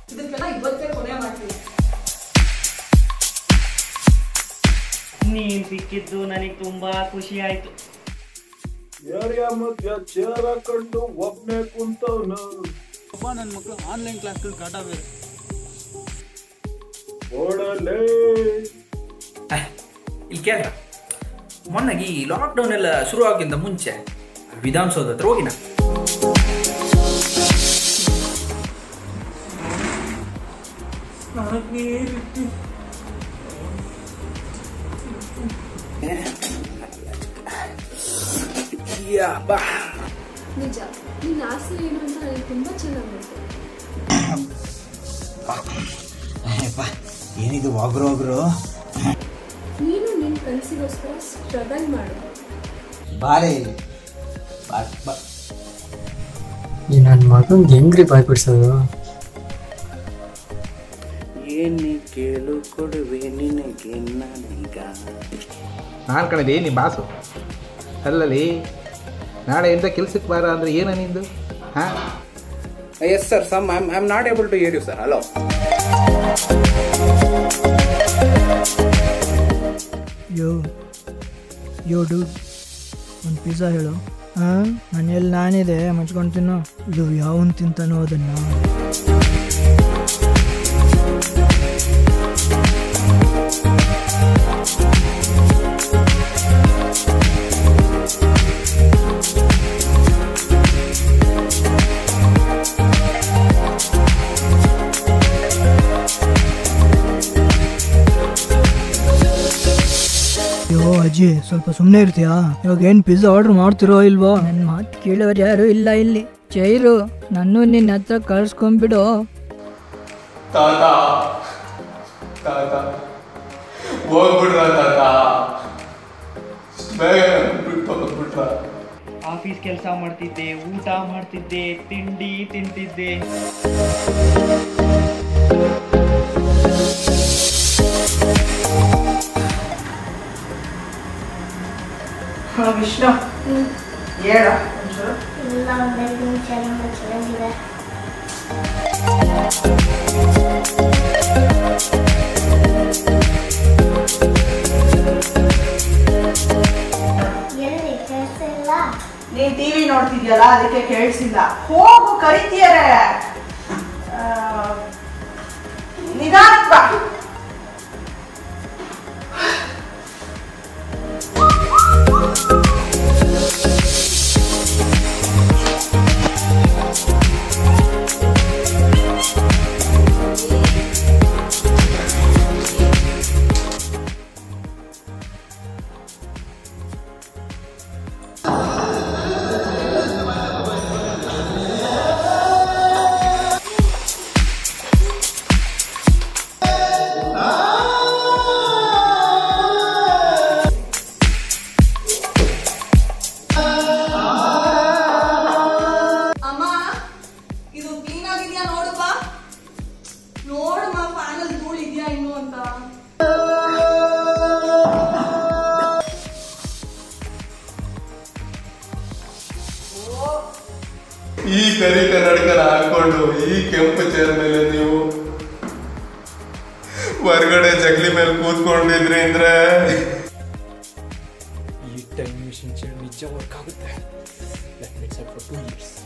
ಇದಕ್ಕೆಲ್ಲ ಇವತ್ತೇ ಕೊನೆ ಮಾಡ್ತೀನಿ ನೀನ್ ಸಿಕ್ಕಿದ್ದು ನನಗೆ ತುಂಬಾ ಖುಷಿ ಆಯ್ತು ಏರಿಯಾ ಮಧ್ಯ ಚೇರ್ ಹಾಕೊಂಡು ಒಬ್ನೇ ಕುಂತವ್ನ ಅಪ್ಪ ನನ್ನ ಮಕ್ಕಳು ಆನ್ಲೈನ್ ಕ್ಲಾಸ್ಗಳು ಕಾಟ ಬೇರೆ ಓಡಲೇ ಇಲ್ಲಿ ಕೇಳ ಮೊನ್ನಾಗಿ ಈ ಲಾಕ್ಡೌನ್ ಎಲ್ಲ ಶುರು ಆಗಿಂದ ಮುಂಚೆ ವಿಧಾನಸೌಧ ಹತ್ರ ಹೋಗಿನ ಬಾ ನಿಜ ನಿನ್ನ ಆಸೆ ಏನು ಅಂತ ನನಗೆ ತುಂಬಾ ಚೆನ್ನಾಗಿ ಗೊತ್ತು ಅಪ್ಪ ಏನಿದು ಒಗ್ರು ಒಗ್ರು ನೀನು ನಿನ್ನ ಕನಸಿಗೋಸ್ಕರ ಸ್ಟ್ರಗಲ್ ಮಾಡು ಬಾರೆ ಇಲ್ಲಿ ಬಾ ಬಾ ಈ ನನ್ನ ಮಗಂಗೆ ಹೆಂಗ್ರಿ ಬಾಯ್ಬಿಡ್ಸೋದು ಏನೇ ಕೇಳು ಕೊಡುವೆ ನಿನಗೆ ನಾನೀಗ ನಾನು ಕಣಲಿ ನಿಮ್ಮ ಬಾಸು ಅಲ್ಲಲ್ಲಿ ನಾಳೆಯಿಂದ ಕೆಲ್ಸಕ್ಕೆ ಬಾರ ಅಂದರೆ ಏನ ನಿಂದು ಹಾಂ yes sir some I am not able to hear you sir hello ಯೋ ಯೋ ಡೂ ಒಂದು ಪಿಜ್ಜಾ ಹೇಳು ಹಾಂ ಮನೆಯಲ್ಲಿ ನಾನಿದೆ ಮಚ್ಕೊಂಡು ತಿನ್ನು ಇದು ಯಾವನ್ ತಿಂತಾನೋ ಅದನ್ನು ಯೋ ಅಜ್ಜಿ ಸ್ವಲ್ಪ ಸುಮ್ಮನೆ ಇರ್ತೀಯಾ ಇವಾಗ ಏನು ಪಿಜ್ಜಾ ಆರ್ಡರ್ ಮಾಡ್ತಿರೋ ಇಲ್ವೋ ನನ್ನ ಮಾತು ಕೇಳೋರು ಯಾರು ಇಲ್ಲ ಇಲ್ಲಿ ಚೈರು ನಾನು ನಿನ್ನ ಹತ್ರ ಕಳ್ಸ್ಕೊಂಡ್ಬಿಡು ತಾತ ತಾತ ಹೋಗ್ಬಿಡ್ರ ತಾತ ಬೇಗ ಬಿಟ್ಟು ಹೋಗ್ಬಿಟ್ರ ಆಫೀಸ್ ಕೆಲಸ ಮಾಡ್ತಿದ್ದೆ ಊಟ ಮಾಡ್ತಿದ್ದೆ ತಿಂಡಿ ತಿಂತಿದ್ದೆ ವಿಷ್ಣು ಹೇಳ ಒಂಚೂರು ಇಲ್ಲ ಒಂದೆರಡು ನಿಮಿಷ ನಮ್ಮ ಚೆನ್ನಾಗಿದೆ ಎಲ್ಲಿ ಕೆಲಸ ಇಲ್ಲ ನೀನ್ ಟಿವಿ ನೋಡ್ತಿದ್ಯಲ್ಲ ಅದಕ್ಕೆ ಕೇಳಿಸಿಲ್ಲ ಹೋಗು ಕರಿತೀಯರೆ ನಿಧಾನಕ್ ಬಾ ಅಮ್ಮ ಇದು ಕ್ಲೀನ್ ಆಗಿದ್ಯಾ ನೋಡಪ್ಪ ನೋಡಮ್ಮ ಫ್ಯಾನಲ್ಲಿ ಧೂಳು ಇದೆಯಾ ಇನ್ನು ಅಂತ ಈ ಕರಿ ಕನ್ನಡಕನ ಹಾಕೊಂಡು ಈ ಕೆಂಪು ಚೇರ್ ಮೇಲೆ ನೀವು ಹೊರಗಡೆ ಜಗಲಿ ಮೇಲೆ ಕೂತ್ಕೊಂಡಿದ್ರಿ ಅಂದ್ರೆ ಈ ಟೈಮ್ ಮಿಷಿನ್ ಚೇರ್ ನಿಜ ವರ್ಕ್ ಆಗುತ್ತೆ let me set for two years